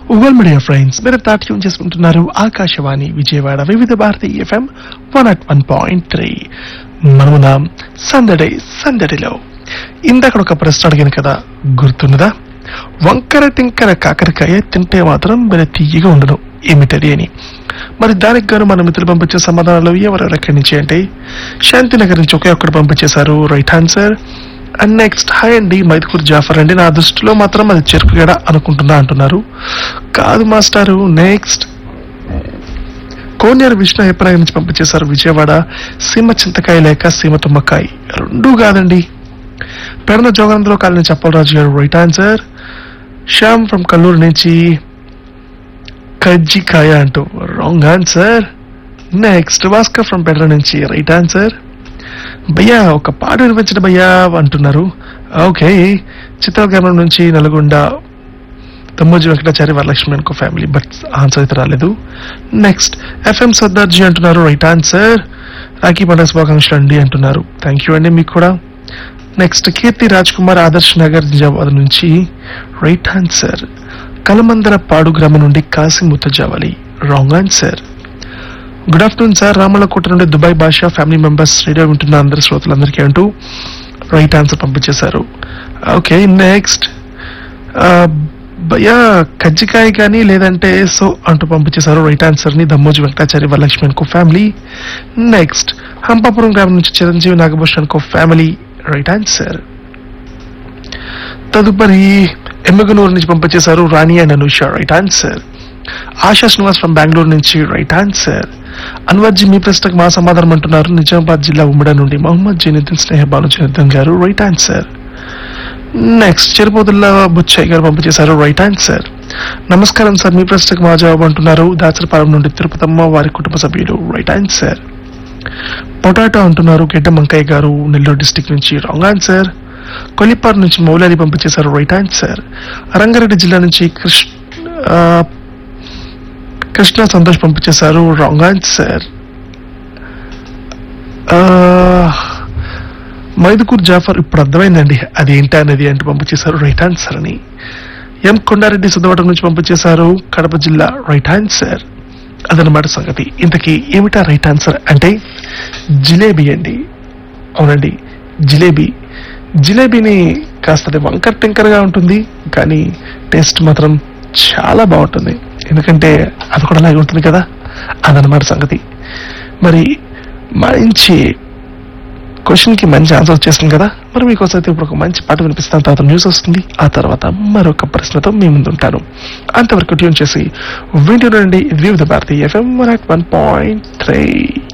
well media friends మీరు tune చేసుకుంటున్నారు Akashvani Vijayawada Vividh Bharati FM one at one point three మనమున సందడి సందడిలో ఇందాక ఒక ప్రశ్న అడిగాను కదా గుర్తున్నదా వంకర టింకర కాకరకాయ తింటే మాత్రం మరి తీయగా ఉండదు ఏమిటది అని మరి దానికి గాను మన మిత్రులు పంపించే సమాధానాలు ఎవరెవరు ఎక్కడి నుంచి అంటే శాంతినగర్ నుంచి ఒకే ఒక్కడు పంపించేశారు right answer and next hi అండి మైదుకూరు జాఫర్ అండి నా దృష్టిలో మాత్రం అది చెరుకుగడ అనుకుంటున్నా అంటున్నారు కాదు మాస్టారు నెక్స్ట్ కోనేరు విష్ణు అభిప్రాయం నుంచి పంపించేశారు విజయవాడ సీమ చింతకాయ లేక సీమ తుమ్మకాయ రెండూ కాదండి పెడన జోగనందలో కాలనీ చెప్పలరాజు గారు right answer Shyam from Kallur నుంచి కజ్జికాయ అంటూ wrong answer next Bhaskar from Pedara నుంచి రైట్ ఆన్సర్ భయ్యా ఒక పాట వినిపించండి భయ్యా అంటున్నారు ఓకే చిత్రగ్రామం నుంచి నల్గొండ తమ్మోజీ వెంకటాచారి వరలక్ష్మి అనుకో ఫ్యామిలీ బట్ ఆన్సర్ అయితే రాలేదు నెక్స్ట్ ఎఫ్ఎం సర్దార్జీ అంటున్నారు రైట్ ఆన్సర్ రాఖీ పండుగ శుభాకాంక్షలు అండి అంటున్నారు థ్యాంక్ యూ అండి మీకు కూడా నెక్స్ట్ కీర్తి రాజ్ కుమార్ ఆదర్శ్ నగర్ నిజామాబాద్ నుంచి రైట్ ఆన్సర్ కలమందర పాడు గ్రామం నుండి కాశీ ముత్తజావలి wrong answer good afternoon sir Ramalakota నుండి దుబాయ్ భాష ఫ్యామిలీ మెంబర్స్ రేడియో వింటున్న అందరి శ్రోతలందరికీ అంటూ రైట్ ఆన్సర్ పంపించేశారు ఓకే నెక్స్ట్ భయ్యా కజ్జికాయ కానీ లేదంటే సో అంటూ పంపించేశారు రైట్ ఆన్సర్ ని దమ్మోజీ వెంకటాచారి వరలక్ష్మి అనుకో ఫ్యామిలీ నెక్స్ట్ హంపాపురం గ్రామం నుంచి చిరంజీవి నాగభూషణ్ అనుకో ఫ్యామిలీ రైట్ ఆన్సర్ తదుపరి ఎమ్మగనూరు నుంచి పంపించేశారు Rani and Anusha right answer Asha Srinivas from Bengaluru నుంచి రైట్ ఆన్సర్ అన్వర్జీ మీ ప్రశ్నకు మా సమాధానం అంటున్నారు నిజామాబాద్ జిల్లా ఉమ్మడి నుండి మొహమ్మద్ జైనుద్దీన్ స్నేహ Banu Zainuddin garu right answer next Cherupothula Butchaiah garu పంపించేశారు రైట్ ఆన్సర్ నమస్కారం సార్ మీ ప్రశ్నకు మా జవాబు అంటున్నారు దాచరపాలెం నుండి తిరుపతమ్మ వారి కుటుంబ సభ్యులు రైట్ ఆన్సర్ పొటాటో అంటున్నారు గెడ్డ మంకయ్య గారు నెల్లూరు డిస్టిక్ నుంచి రాంగ్ ఆన్సర్ కొల్లిపారు నుంచి మౌలాలి పంపించేశారు రైట్ ఆన్సర్ రంగారెడ్డి జిల్లా నుంచి కృష్ణ ఆ, కృష్ణ సంతోష్ పంపించేశారు రాంగ్ ఆన్సర్ మైదుకూర్ జాఫర్ ఇప్పుడు అర్థమైందండి అది ఏంటి అనేది అంటూ పంపించేశారు రైట్ ఆన్సర్ అని ఎం కొండారెడ్డి సుద్దవటం నుంచి పంపించేశారు కడప జిల్లా రైట్ ఆన్సర్ అదనమాట సంగతి ఇంతకీ ఏమిటా రైట్ ఆన్సర్ అంటే జిలేబీ అండి అవునండి జిలేబీ జిలేబీని కాస్త వంకర్ టింకర్గా ఉంటుంది కానీ టేస్ట్ మాత్రం చాలా బాగుంటుంది ఎందుకంటే అది కూడా అలాగే ఉంటుంది కదా అదనమాట సంగతి మరి మంచి క్వశ్చన్ కి మంచి ఆన్సర్ వచ్చేసింది కదా మరి మీకోసం అయితే ఇప్పుడు ఒక మంచి పాట వినిపిస్తాను తర్వాత న్యూస్ వస్తుంది ఆ తర్వాత మరొక ప్రశ్నతో మీ ముందు ఉంటాను అంతవరకు ట్యూన్ చేసి వింటూ నుండి Vividh Bharati FM one point three